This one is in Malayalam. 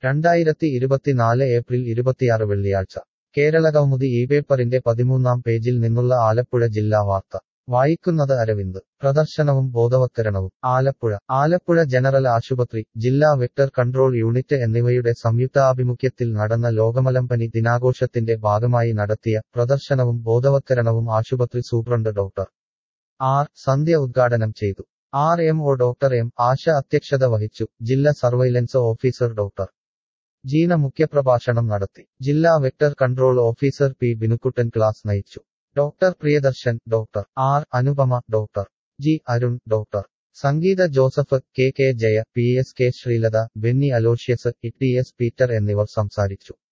രണ്ടായിരത്തി ഇരുപത്തിനാല് ഏപ്രിൽ ഇരുപത്തിയാറ് വെള്ളിയാഴ്ച കേരള കൗമുദി ഈ പേപ്പറിന്റെ പതിമൂന്നാം പേജിൽ നിന്നുള്ള ആലപ്പുഴ ജില്ലാ വാർത്ത വായിക്കുന്നത് അരവിന്ദ് പ്രദർശനവും ബോധവത്കരണവും ആലപ്പുഴ ആലപ്പുഴ ജനറൽ ആശുപത്രി ജില്ലാ വെക്ടർ കൺട്രോൾ യൂണിറ്റ് എന്നിവയുടെ സംയുക്താഭിമുഖ്യത്തിൽ നടന്ന ലോകമലമ്പനി ദിനാഘോഷത്തിന്റെ ഭാഗമായി നടത്തിയ പ്രദർശനവും ബോധവത്കരണവും ആശുപത്രി സൂപ്രണ്ട് ഡോക്ടർ ആർ സന്ധ്യ ഉദ്ഘാടനം ചെയ്തു R M O doctor M Asha അധ്യക്ഷത വഹിച്ചു ജില്ലാ സർവൈലൻസ് ഓഫീസർ ഡോക്ടർ ജീന മുഖ്യപ്രഭാഷണം നടത്തി ജില്ലാ vector control officer P Binukuttan class നയിച്ചു doctor Priyadarshan doctor R Anupama doctor G Arun doctor Sangeetha Joseph K K Jaya P S K Sreelatha Benny Aloysius E T S Peter എന്നിവർ സംസാരിച്ചു